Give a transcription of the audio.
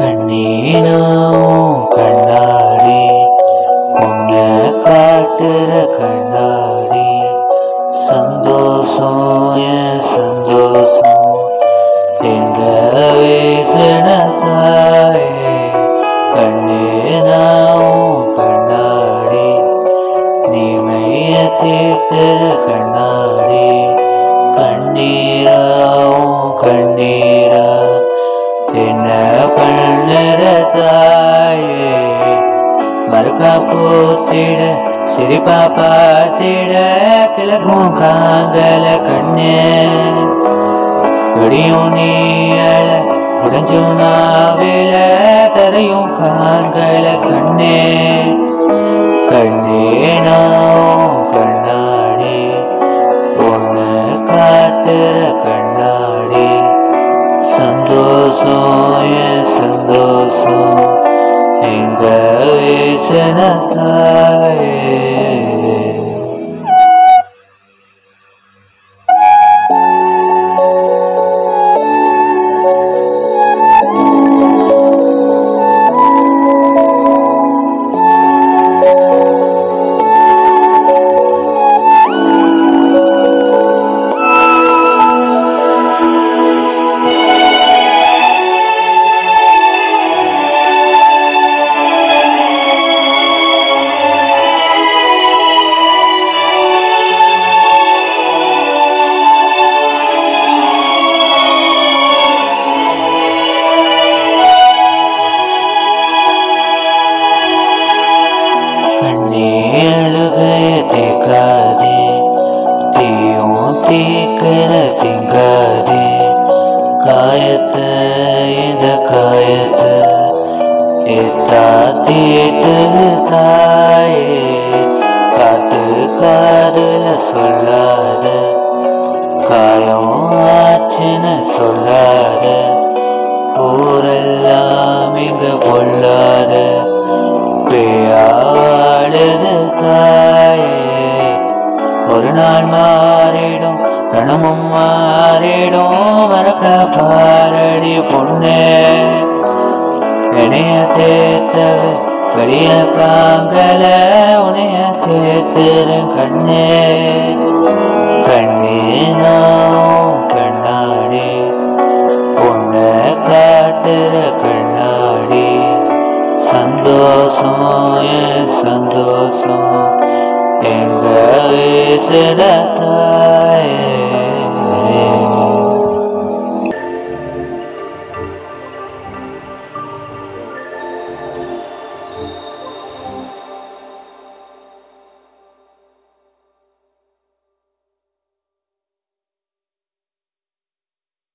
கண்ணீனும் கண்ணாடி உன்னை காட்டுற கண்ணாடி சந்தோஷம் என் சந்தோஷம் எங்க வீசின தாயே கண்ணீனாவும் கண்ணாடி நீ மைய தீர்த்துற கண்ணாடி கண்ணீராவும் கண்ணீரா என்ன பண்ணுற தாயே மறுக்கா போத்திட சிரிப்பா பார்த்திட கிழக்கும் காங்கல கண்ணே விடியும் நீயல உடஞ்சும் நாவில தரையும் காண்கள கண்ணே கண்ணே நான் கண்ணாடி ஒன்று காட்டுற கண்ணாடி சந்தோஷம் என் சந்தோஷம் எங்க வீசின தாயே கண்ணீழுகைய தேக்காதே தீயும் தீக்கிற திங்காதே காயத்தை இந்த காயத்தை எத்தா தீத்து தாயே காத்து காதுல சொல்லாத காயம் ஆச்சுன்னு சொல்லாத ஊரெல்லாம் இங்க பொல்லாத பேயாடுது தாயே ஒரு நாள் மாறிடும் ரணமும் மாறிடும் மறக்க பாரடி பொண்ணே இணைய தேத்தவ வெளிய காங்கல உனைய தேத்துரு கண்ணே கண்ணே நான் கண்ணாடி உன்னை காட்டுற கண்ணாடி சந்தோஷம் என் சந்தோஷம் எங்க வீசுற தாயே